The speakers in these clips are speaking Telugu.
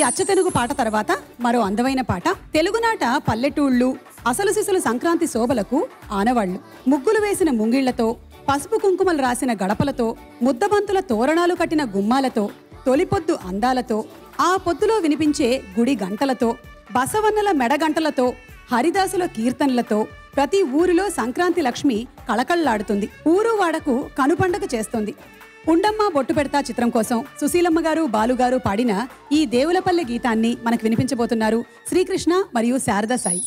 అచ్చతెనుగు పాట తర్వాత మరో అందమైన పాట తెలుగునాట పల్లెటూళ్ళు అసలు సిసలు సంక్రాంతి శోభలకు ఆనవాళ్లు ముగ్గులు వేసిన ముంగిళ్లతో పసుపు కుంకుమలు రాసిన గడపలతో ముద్దబంతుల తోరణాలు కట్టిన గుమ్మాలతో తొలిపొద్దు అందాలతో ఆ పొద్దులో వినిపించే గుడి గంటలతో బసవన్నల మెడగంటలతో హరిదాసుల కీర్తనలతో ప్రతి ఊరిలో సంక్రాంతి లక్ష్మి కళకళ్లాడుతుంది ఊరు వాడకు కనుపండగ చేస్తుంది ఉండమ్మ బొట్టు పెడతా చిత్రం కోసం సుశీలమ్మ గారు బాలుగారు పాడిన ఈ దేవులపల్లె గీతాన్ని మనకు వినిపించబోతున్నారు శ్రీకృష్ణ మరియు శారదా సాయి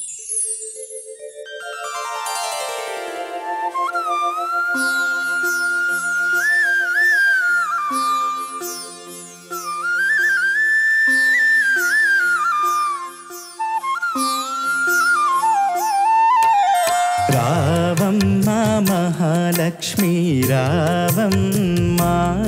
రావమ్మ మహాలక్ష్మి రావమ్మ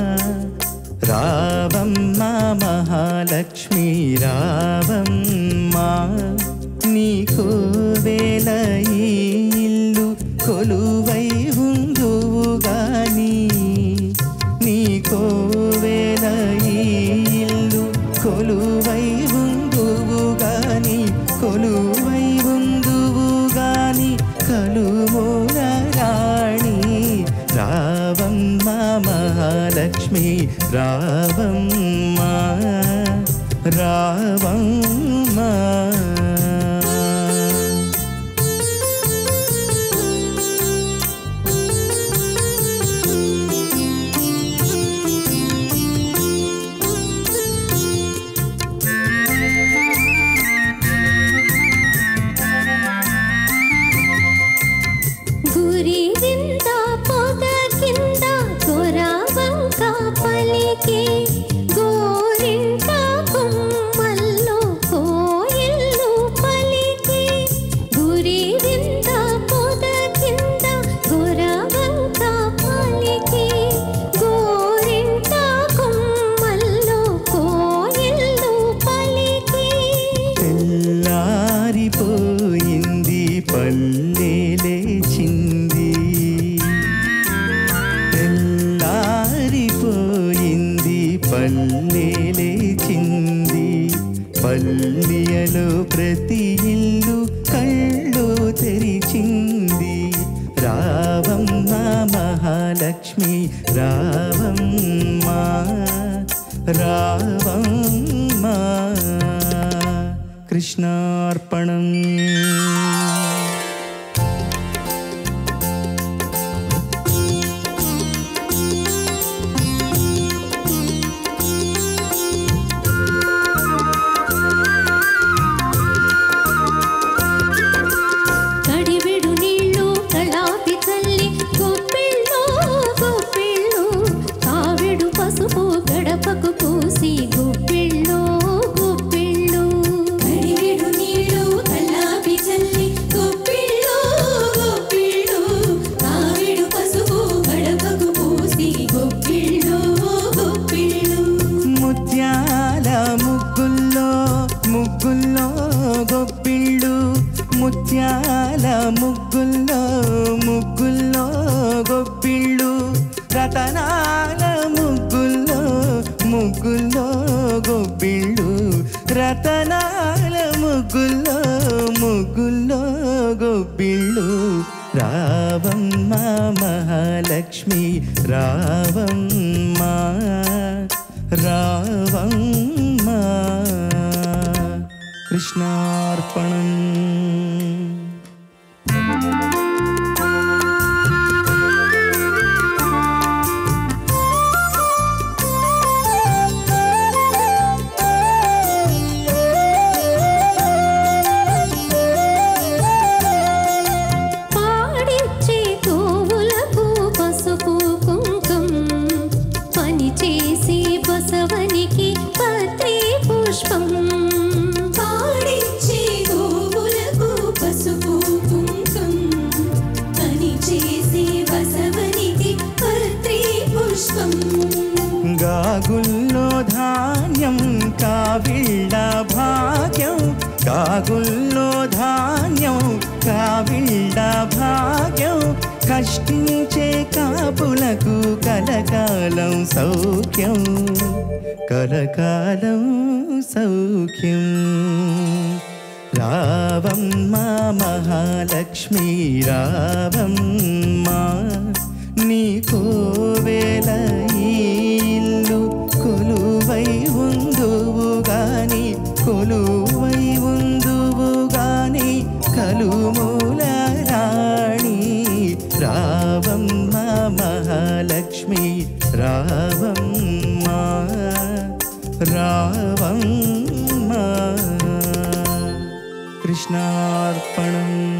రావమ్మ మహాలక్ష్మి రావమ్మ నీకు వేల ఈ ఇల్లు కొలువై ఉందువు గాని నీకో వేల ఈ ఇల్లు కొలువై ఉందువు గాని కొలువై ఉందువు గాని కలుమూల రాణి రావమ్మ మహాలక్ష్మి రావమ్మ రావమ్మ గురివింద పొద కింద గొరవంక పలికి గోరింట కొమ్మల్లో కోయిల్లు పలికి గురివింద పొద కింద గొరవంక పలికి గోరింట కొమ్మల్లో కోయిల్లు పలికి తెల్లారిపోయింది పల్లె లేచింది తెల్లారిపోయింది పల్లె లేచింది పల్లెలో ప్రతి ఇల్లు కళ్ళు తెరిచింది రావమ్మ మహాలక్ష్మి రావమ్మ రావమ్మ కృష్ణార్పణం కడివెడు నీళ్ళు కళాపి చల్లి గొప్పిళ్ళు గొప్పిళ్ళు కావిడు పసుపు గడపకు పూసి గొప్పిళ్ళు గొప్పిళ్ళు కడివెడు నీళ్ళు కళాపి చల్లి గొప్పిళ్ళు గొప్పిళ్ళు కావిడు పసుపు గడపకు పూసి గొప్పిళ్ళు గొప్పిళ్ళు ముత్యాల ముగ్గుల్లో ముగ్గుల్లో గొప్పిళ్ళు ముత్యాల ముగ్గుల్లో ముగ్గుల్లో గొప్పిళ్ళు రతనాల ముగ్గుల్లో ముగ్గుల్లో గొప్పిళ్ళు రతనాల ముగ్గుల్లో ముగ్గుల్లో గొప్పిళ్ళు రావమ్మ మహాలక్ష్మి రావమ్మ రావమ్మ కృష్ణార్పణం పాడిచ్చే గోవులకు పసుపు కుంకం పని చేసి బసవనికి పత్రి పుష్పం పాడిచ్చే గోవులకు పసుపు కుంకం పని చేసి బసవనికి పత్రి పుష్పం గాగుల్లో ధాన్యం కావిళ్ళ భాగ్యం గాగుల్లో ధాన్యం కావిళ్ళ భాగ్యం కష్టించే కాపులకు కలి కలకాలం సౌఖ్యం కలకాలం సౌఖ్యం రావమ్మ మహాలక్ష్మి రావమ్మ నీ కోవెల ఈ ఇల్లు కొలువై ఉందువు గాని కొలువై ఉందువు గాని కలుమూల రాణి రావమ్మ మహాలక్ష్మి రావమ్మ రావమ్మ కృష్ణార్పణం